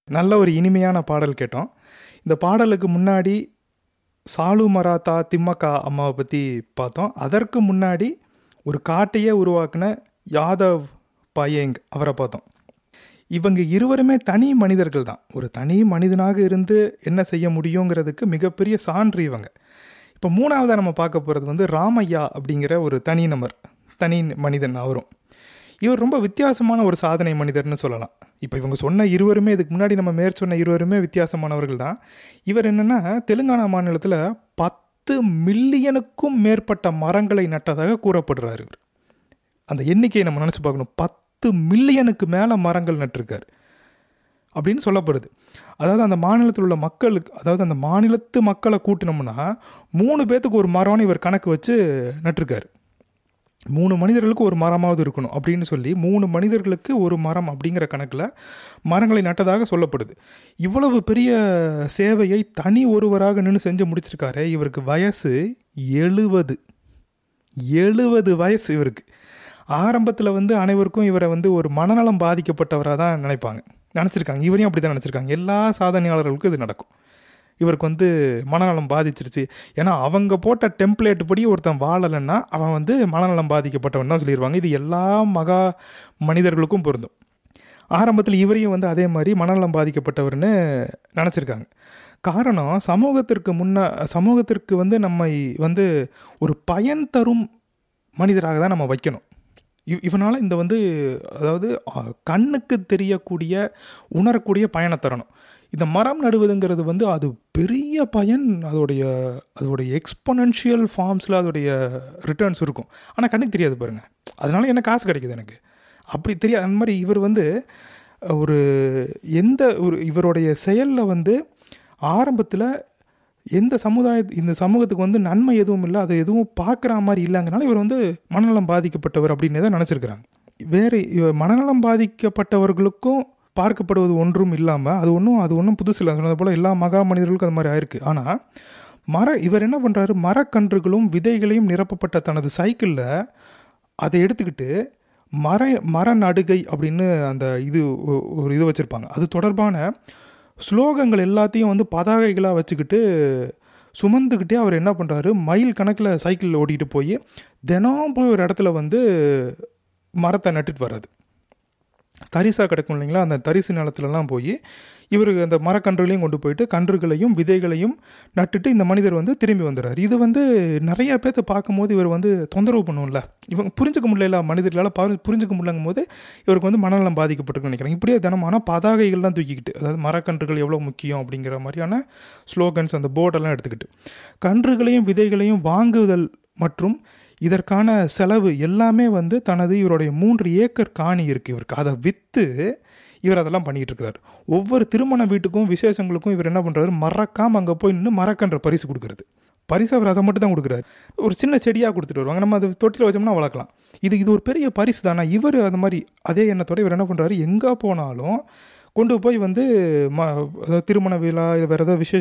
நல்ல ஒரு இனிமையான பாடல் கேட்டோம் இந்த பாடலுக்கு முன்னாடி சாலு மராத்தா திம்மக்கா அம்மாவை பற்றி பார்த்தோம் அதற்கு முன்னாடி ஒரு காட்டையே உருவாக்குன யாதவ் பயேங் அவரை பார்த்தோம் இவங்க இருவருமே தனி மனிதர்கள் தான் ஒரு தனி மனிதனாக இருந்து என்ன செய்ய முடியுங்கிறதுக்கு மிகப்பெரிய சான்று இவங்க இப்போ மூணாவதாக நம்ம பார்க்க போகிறது வந்து ராமையா அப்படிங்கிற ஒரு தனி நபர் தனி மனிதன் அவரும் இவர் ரொம்ப வித்தியாசமான ஒரு சாதனை மனிதர்னு சொல்லலாம் இப்போ இவங்க சொன்ன இருவருமே இதுக்கு முன்னாடி நம்ம மேற் சொன்ன இருவருமே வித்தியாசமானவர்கள் தான் இவர் என்னென்னா தெலுங்கானா மாநிலத்தில் பத்து மில்லியனுக்கும் மேற்பட்ட மரங்களை நட்டதாக கூறப்படுறாரு இவர் அந்த எண்ணிக்கையை நம்ம நினச்சி பார்க்கணும் பத்து மில்லியனுக்கு மேலே மரங்கள் நட்டிருக்காரு அப்படின்னு சொல்லப்படுது அதாவது அந்த மாநிலத்தில் உள்ள மக்களுக்கு அதாவது அந்த மாநிலத்து மக்களை கூட்டினோம்னா மூணு பேர்த்துக்கு ஒரு மரம்னு இவர் கணக்கு வச்சு நட்டிருக்காரு மூணு மனிதர்களுக்கு ஒரு மரமாவது இருக்கணும் அப்படின்னு சொல்லி மூணு மனிதர்களுக்கு ஒரு மரம் அப்படிங்கிற கணக்கில் மரங்களை நட்டதாக சொல்லப்படுது இவ்வளவு பெரிய சேவையை தனி ஒருவராக நின்று செஞ்சு முடிச்சிருக்காரு இவருக்கு வயசு எழுவது எழுவது வயசு இவருக்கு ஆரம்பத்தில் வந்து அனைவருக்கும் இவரை வந்து ஒரு மனநலம் பாதிக்கப்பட்டவராக தான் நினைப்பாங்க நினச்சிருக்காங்க இவரையும் அப்படி தான் நினச்சிருக்காங்க எல்லா சாதனையாளர்களுக்கும் இது நடக்கும் இவருக்கு வந்து மனநலம் பாதிச்சிருச்சு ஏன்னா அவங்க போட்ட டெம்ப்ளேட் படி ஒருத்தன் வாழலைன்னா அவன் வந்து மனநலம் பாதிக்கப்பட்டவன் தான் சொல்லிடுவாங்க இது எல்லா மகா மனிதர்களுக்கும் பொருந்தும் ஆரம்பத்தில் இவரையும் வந்து அதே மாதிரி மனநலம் பாதிக்கப்பட்டவர்னு நினச்சிருக்காங்க காரணம் சமூகத்திற்கு முன்ன சமூகத்திற்கு வந்து நம்மை வந்து ஒரு பயன் தரும் மனிதராக தான் நம்ம வைக்கணும் இவ் இவனால் இந்த வந்து அதாவது கண்ணுக்கு தெரியக்கூடிய உணரக்கூடிய பயனை தரணும் இந்த மரம் நடுவதுங்கிறது வந்து அது பெரிய பயன் அதோடைய அதோடைய எக்ஸ்பொனன்ஷியல் ஃபார்ம்ஸில் அதோடைய ரிட்டர்ன்ஸ் இருக்கும் ஆனால் கண்ணுக்கு தெரியாது பாருங்கள் அதனால என்ன காசு கிடைக்குது எனக்கு அப்படி தெரியாது அந்த மாதிரி இவர் வந்து ஒரு எந்த ஒரு இவருடைய செயலில் வந்து ஆரம்பத்தில் எந்த சமுதாய இந்த சமூகத்துக்கு வந்து நன்மை எதுவும் இல்லை அது எதுவும் பார்க்குற மாதிரி இல்லைங்கனால இவர் வந்து மனநலம் பாதிக்கப்பட்டவர் அப்படின்னு தான் நினச்சிருக்கிறாங்க வேறு மனநலம் பாதிக்கப்பட்டவர்களுக்கும் பார்க்கப்படுவது ஒன்றும் இல்லாமல் அது ஒன்றும் அது ஒன்றும் புதுசு இல்லை சொன்னது போல் எல்லா மகா மனிதர்களுக்கும் அது மாதிரி ஆயிருக்கு ஆனால் மர இவர் என்ன பண்ணுறாரு மரக்கன்றுகளும் விதைகளையும் நிரப்பப்பட்ட தனது சைக்கிளில் அதை எடுத்துக்கிட்டு மர மர நடுகை அப்படின்னு அந்த இது ஒரு இது வச்சுருப்பாங்க அது தொடர்பான ஸ்லோகங்கள் எல்லாத்தையும் வந்து பதாகைகளாக வச்சுக்கிட்டு சுமந்துக்கிட்டே அவர் என்ன பண்ணுறாரு மைல் கணக்கில் சைக்கிளில் ஓட்டிகிட்டு போய் தினம் போய் ஒரு இடத்துல வந்து மரத்தை நட்டுட்டு வர்றது தரிசாக கிடக்கும் இல்லைங்களா அந்த தரிசு நிலத்துலலாம் போய் இவருக்கு அந்த மரக்கன்றுகளையும் கொண்டு போயிட்டு கன்றுகளையும் விதைகளையும் நட்டுட்டு இந்த மனிதர் வந்து திரும்பி வந்துடுறாரு இது வந்து நிறைய பேர்த்த பார்க்கும்போது இவர் வந்து தொந்தரவு பண்ணுவோம்ல இவங்க புரிஞ்சுக்க முடியல மனிதர்களால் பா புரிஞ்சுக்க முடியலங்கும் போது இவருக்கு வந்து மனநலம் பாதிக்கப்பட்டிருக்குன்னு நினைக்கிறேன் இப்படியே தினமான பதாகைகள்லாம் தூக்கிக்கிட்டு அதாவது மரக்கன்றுகள் எவ்வளோ முக்கியம் அப்படிங்கிற மாதிரியான ஸ்லோகன்ஸ் அந்த போர்டெல்லாம் எடுத்துக்கிட்டு கன்றுகளையும் விதைகளையும் வாங்குதல் மற்றும் இதற்கான செலவு எல்லாமே வந்து தனது இவருடைய மூன்று ஏக்கர் காணி இருக்குது இவருக்கு அதை விற்று இவர் அதெல்லாம் பண்ணிகிட்டு இருக்கிறார் ஒவ்வொரு திருமண வீட்டுக்கும் விசேஷங்களுக்கும் இவர் என்ன பண்ணுறாரு மறக்காமல் அங்கே போய் நின்று மறக்கன்ற பரிசு கொடுக்குறது பரிசு அவர் அதை மட்டும் தான் கொடுக்குறாரு ஒரு சின்ன செடியாக கொடுத்துட்டு வருவாங்க நம்ம அதை தொட்டில் வச்சோம்னா வளர்க்கலாம் இது இது ஒரு பெரிய பரிசு தானே இவர் அந்த மாதிரி அதே எண்ணத்தோட இவர் என்ன பண்ணுறாரு எங்கே போனாலும் கொண்டு போய் வந்து ம அதாவது திருமண விழா வேறு ஏதாவது விசேஷ